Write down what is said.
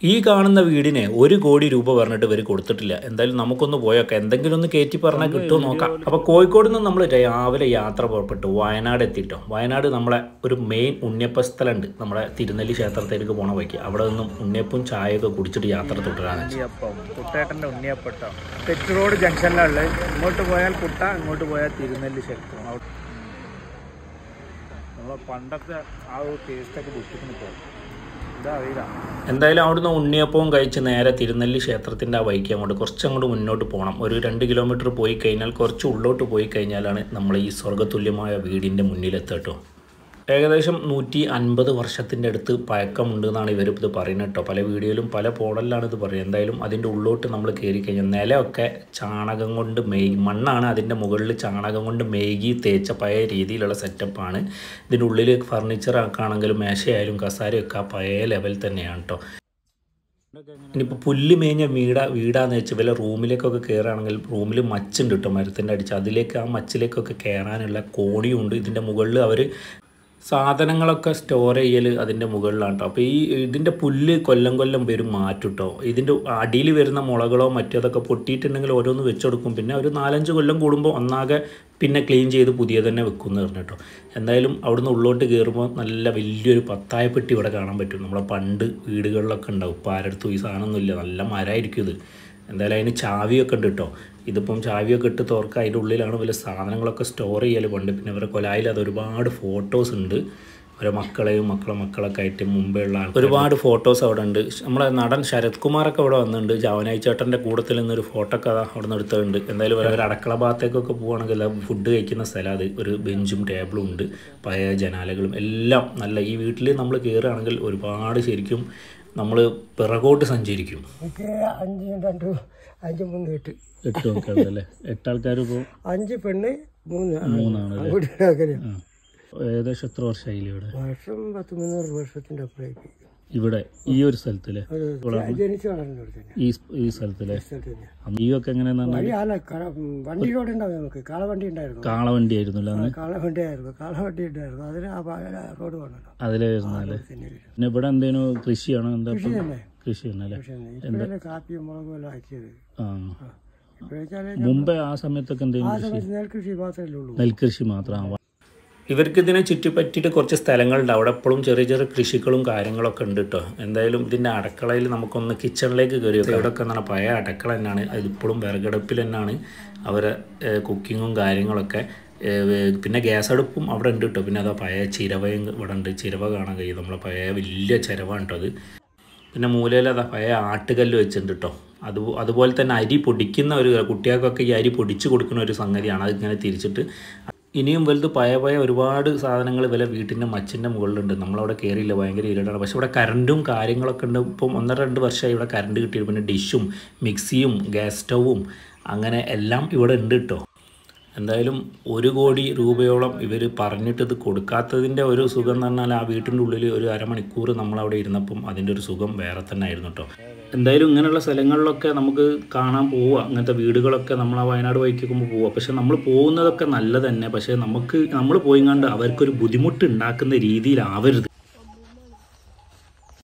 ഈ കാണുന്ന വീടിന് ഒരു കോടി രൂപ പറഞ്ഞിട്ട് ഇവർ കൊടുത്തിട്ടില്ല എന്തായാലും നമുക്കൊന്ന് പോയൊക്കെ എന്തെങ്കിലും ഒന്ന് കയറ്റി പറഞ്ഞാൽ കിട്ടുമോ നോക്കാം അപ്പോൾ കോഴിക്കോട് നിന്ന് നമ്മൾ രാവിലെ യാത്ര പുറപ്പെട്ടു വയനാട് എത്തിയിട്ടോ വയനാട് നമ്മളെ ഒരു മെയിൻ ഉണ്ണിയപ്പ സ്ഥലമുണ്ട് നമ്മുടെ തിരുനെല്ലി ക്ഷേത്രത്തിലേക്ക് പോണ വയ്ക്ക് അവിടെ നിന്നും ഉണ്ണിയപ്പും ചായയൊക്കെ കുടിച്ചിട്ട് യാത്ര തുടരാന്ന് വെച്ചു ഉണ്ണിയപ്പം കുട്ടേട്ടൻ്റെ ഉണ്ണിയപ്പട്ടോ തെറ്റ് റോഡ് ജംഗ്ഷനിലുള്ളത് ഇങ്ങോട്ട് പോയാൽ കുട്ട ഇങ്ങോട്ട് പോയാൽ തിരുനെല്ലി ക്ഷേത്രം അവിടെ നമ്മളെ പണ്ടത്തെ ആ ഒരു ടേസ്റ്റൊക്കെ വിട്ടിട്ട് പോകും ഇതാ അറിയില്ല എന്തായാലും അവിടുന്ന് ഉണ്ണിയപ്പവും കഴിച്ച് നേരെ തിരുനെല്ലി ക്ഷേത്രത്തിൻ്റെ ആ വഴിക്ക് അങ്ങോട്ട് കുറച്ചങ്ങോട്ട് മുന്നോട്ട് പോകണം ഒരു രണ്ട് കിലോമീറ്റർ പോയി കഴിഞ്ഞാൽ കുറച്ച് ഉള്ളോട്ട് പോയി കഴിഞ്ഞാലാണ് നമ്മൾ ഈ സ്വർഗ്ഗതുല്യമായ വീടിൻ്റെ മുന്നിലെത്തട്ടോ ഏകദേശം നൂറ്റി അൻപത് വർഷത്തിൻ്റെ അടുത്ത് പഴക്കമുണ്ട് എന്നാണ് ഇവർ ഇത് പറയുന്നത് കേട്ടോ പല വീഡിയോയിലും പല മോഡലിലാണ് ഇത് പറയുന്നത് എന്തായാലും അതിൻ്റെ ഉള്ളോട്ട് നമ്മൾ കയറി കഴിഞ്ഞാൽ നിലമൊക്കെ ചാണകം കൊണ്ട് മെയ് മണ്ണാണ് അതിൻ്റെ മുകളിൽ ചാണകം കൊണ്ട് മെഴുകി തേച്ച പഴയ രീതിയിലുള്ള സെറ്റപ്പാണ് ഇതിൻ്റെ ഉള്ളിൽ ഫർണിച്ചർ ആക്കുകയാണെങ്കിലും മേശയായാലും കസാരയൊക്കെ ആ പഴയ ലെവൽ തന്നെയാണ് കേട്ടോ ഇനിയിപ്പോൾ പുല്ല് മേഞ്ഞ വീട വീടാന്ന് വെച്ചാൽ വല്ല റൂമിലേക്കൊക്കെ കയറുകയാണെങ്കിൽ റൂമിൽ മച്ചുണ്ട് കേട്ടോ മരത്തിൻ്റെ അടിച്ച് അതിലേക്ക് ആ മച്ചിലേക്കൊക്കെ കയറാനുള്ള കോണിയും ഉണ്ട് ഇതിൻ്റെ മുകളിൽ അവർ സാധനങ്ങളൊക്കെ സ്റ്റോർ ചെയ്യൽ അതിൻ്റെ മുകളിലാണ് കേട്ടോ അപ്പോൾ ഈ ഇതിൻ്റെ പുല്ല് കൊല്ലം കൊല്ലം വരും മാറ്റും കേട്ടോ ഇതിൻ്റെ അടിയിൽ വരുന്ന മുളകളോ മറ്റേതൊക്കെ പൊട്ടിയിട്ടുണ്ടെങ്കിൽ ഓരോന്ന് വെച്ചെടുക്കും പിന്നെ ഒരു നാലഞ്ച് കൊല്ലം കൂടുമ്പോൾ ഒന്നാകെ പിന്നെ ക്ലീൻ ചെയ്ത് പുതിയ തന്നെ വെക്കും എന്ന് പറഞ്ഞു കേട്ടോ എന്തായാലും അവിടുന്ന് ഉള്ളോട്ട് കയറുമ്പോൾ നല്ല വലിയൊരു പത്തായ പെട്ടി ഇവിടെ കാണാൻ പറ്റും നമ്മളെ പണ്ട് വീടുകളിലൊക്കെ ഉണ്ടാവും ഇപ്പോൾ ആരടുത്തും ഈ സാധനമൊന്നുമില്ല നല്ല മരമായിരിക്കും ഇത് എന്തായാലും അതിന് ചാവിയൊക്കെ ഉണ്ട് കേട്ടോ ഇതിപ്പം ചാവിയൊക്കെ ഇട്ട് തുറക്കുക അതിൻ്റെ ഉള്ളിലാണ് വലിയ സാധനങ്ങളൊക്കെ സ്റ്റോർ ചെയ്യൽ പണ്ട് പിന്നെ ഇവരെ കൊലായിൽ അത് ഒരുപാട് ഫോട്ടോസ് ഉണ്ട് അവരെ മക്കളെയും മക്കളെ മക്കളൊക്കെ ആയിട്ട് മുമ്പേ ഉള്ള ആൾ ഒരുപാട് ഫോട്ടോസ് അവിടെ ഉണ്ട് നമ്മളെ നടൻ ശരത് കുമാറൊക്കെ അവിടെ വന്നിട്ടുണ്ട് ജവനായി ചേട്ടൻ്റെ കൂടത്തിൽ നിന്നൊരു ഫോട്ടോ ഒക്കെ അതാ അവിടെ നിന്ന് എടുത്തിട്ടുണ്ട് എന്തായാലും ഒരു അടുക്കള ഭാഗത്തേക്കൊക്കെ പോവുകയാണെങ്കിൽ ഫുഡ് കഴിക്കുന്ന സ്ഥലം അത് ഒരു ബെഞ്ചും ടേബിളും ഉണ്ട് പഴയ ജനാലകളും എല്ലാം നല്ല ഈ വീട്ടിൽ നമ്മൾ കയറുകയാണെങ്കിൽ ഒരുപാട് ശരിക്കും നമ്മൾ പിറകോട്ട് സഞ്ചരിക്കും എനിക്ക് അഞ്ച് രണ്ട് അഞ്ച് മൂന്ന് എട്ട് എട്ട് നോക്കാണല്ലേ എട്ട് ആൾക്കാർ ഇപ്പോൾ അഞ്ച് പെണ്ണ് മൂന്ന് ആണ്. മൂന്നാണ് അങ്ങോട്ട് അങ്ങനെ ഏകദേശം എത്ര വർഷമായില്ലേ ഇവിടെ വർഷം പത്ത് മുന്നൂറ് വർഷത്തിന്റെ അപ്പുറേക്ക് ഇവിടെ ഈ ഒരു സ്ഥലത്തിലെ അത് ജനിച്ചു വളർന്നവിടെ തന്നെ ഈ ഈ സ്ഥലത്തിലെ സ്ഥലത്ത് തന്നെ ഈ ഒക്കെ എങ്ങനെയാന്ന് പറഞ്ഞാൽ വഴി ആല കള വണ്ടി റോഡ് ഉണ്ടാവും നമുക്ക് കാളവണ്ടി ഉണ്ടായിരുന്നു കാളവണ്ടി ആയിരുന്നില്ല അന്ന് കാളവണ്ടി ആയിരുന്നു കാളവണ്ടി ഉണ്ടായിരുന്നു അതിന് ആ ഭാഗ- റോഡ് വേണമല്ലോ അതിലായിരുന്നല്ലേ തന്നെ വരും. പിന്നെ ഇവിടെ എന്തേലും കൃഷിയാണോ എന്താ ഇപ്പം? തന്നെ. കൃഷി തന്നെയല്ലേ പക്ഷേ ഇപ്പോഴല്ലേ കാപ്പിയും മുളകും എല്ലാം ആക്കിയത് ആ ഇപ്പോഴേക്കാളെ മുമ്പേ ആ സമയത്തൊക്കെ എന്തേലും ആ കൃഷി സമയത്ത് നെൽകൃഷി മാത്രമേ ഉള്ളൂ നെൽകൃഷി മാത്രമാണ് ഇവർക്ക് ഇതിനെ ചുറ്റിപ്പറ്റിയിട്ട് കുറച്ച് സ്ഥലങ്ങളുണ്ട് അവിടെ എപ്പോഴും ചെറിയ ചെറിയ കൃഷികളും കാര്യങ്ങളൊക്കെ ഉണ്ട് കേട്ടോ എന്തായാലും ഇതിൻ്റെ അടുക്കളയിൽ നമുക്കൊന്ന് കിച്ചണിലേക്ക് കയറി നോക്കാം ഇവിടെയൊക്കെ എന്താണ് പഴയ അടുക്കള തന്നെയാണ് അത് ഇപ്പോഴും വിറകടുപ്പിൽ തന്നെയാണ് അവരെ കുക്കിങ്ങും കാര്യങ്ങളൊക്കെ ഏഹ്, വേ- പിന്നെ ഗ്യാസ് അടുപ്പും അവിടെ ഉണ്ട് കേട്ടോ പിന്നെ അതാ പഴയ ചിരവയും ഇവിടെ ഉണ്ട് ചിരവ കാണാൻ കഴിയും നമ്മളെ പഴയ വലിയ ചിരവാണ് കേട്ടോ അത് പിന്നെ മൂലയിൽ അതാ പഴയ ആട്ടുകല്ല് വെച്ചിട്ടുണ്ട് കേട്ടോ അത് അതുപോലെ തന്നെ അരി പൊടിക്കുന്ന ഒരു കുട്ടികൾക്കൊക്കെ ഈ അരി പൊടിച്ച് കൊടുക്കുന്ന ഒരു സംഗതിയാണ് അതിങ്ങനെ തിരിച്ചിട്ട് ഇനിയും വലുത് പഴയ പഴയ ഒരുപാട് സാധനങ്ങൾ വില വീട്ടിൻ്റെ മച്ചിൻ്റെ മുകളിലുണ്ട് നമ്മളവിടെ കയറിയില്ല ഭയങ്കര ഇരുടാണ് പക്ഷെ ഇവിടെ കറണ്ടും കാര്യങ്ങളൊക്കെ ഉണ്ട് ഇപ്പം ഒന്നര രണ്ട് വർഷമായി ഇവിടെ കറണ്ട് കിട്ടിയിട്ട് പിന്നെ ഡിഷും മിക്സിയും ഗ്യാസ് സ്റ്റൗവും അങ്ങനെ എല്ലാം ഇവിടെ ഉണ്ട് കേട്ടോ എന്തായാലും ഒരു കോടി രൂപയോളം ഇവർ പറഞ്ഞിട്ട് ഇത് കൊടുക്കാത്തതിൻ്റെ ഒരു സുഖം എന്ന് പറഞ്ഞാൽ ആ വീട്ടിൻ്റെ ഉള്ളിൽ ഒരു അരമണിക്കൂർ നമ്മളവിടെ ഇരുന്നപ്പം അതിൻ്റെ ഒരു സുഖം വേറെ തന്നെ ആയിരുന്നു കേട്ടോ എന്തായാലും ഇങ്ങനെയുള്ള സ്ഥലങ്ങളിലൊക്കെ നമുക്ക് കാണാൻ പോവുക അങ്ങനത്തെ വീടുകളൊക്കെ നമ്മൾ ആ വയനാട് വഴിക്കുമ്പോൾ പോവുക പക്ഷെ നമ്മൾ പോകുന്നതൊക്കെ നല്ലത് തന്നെ പക്ഷേ നമുക്ക് നമ്മൾ പോയിങ്ങാണ്ട് അവർക്കൊരു ബുദ്ധിമുട്ട് ഉണ്ടാക്കുന്ന രീതിയിലാവരുത്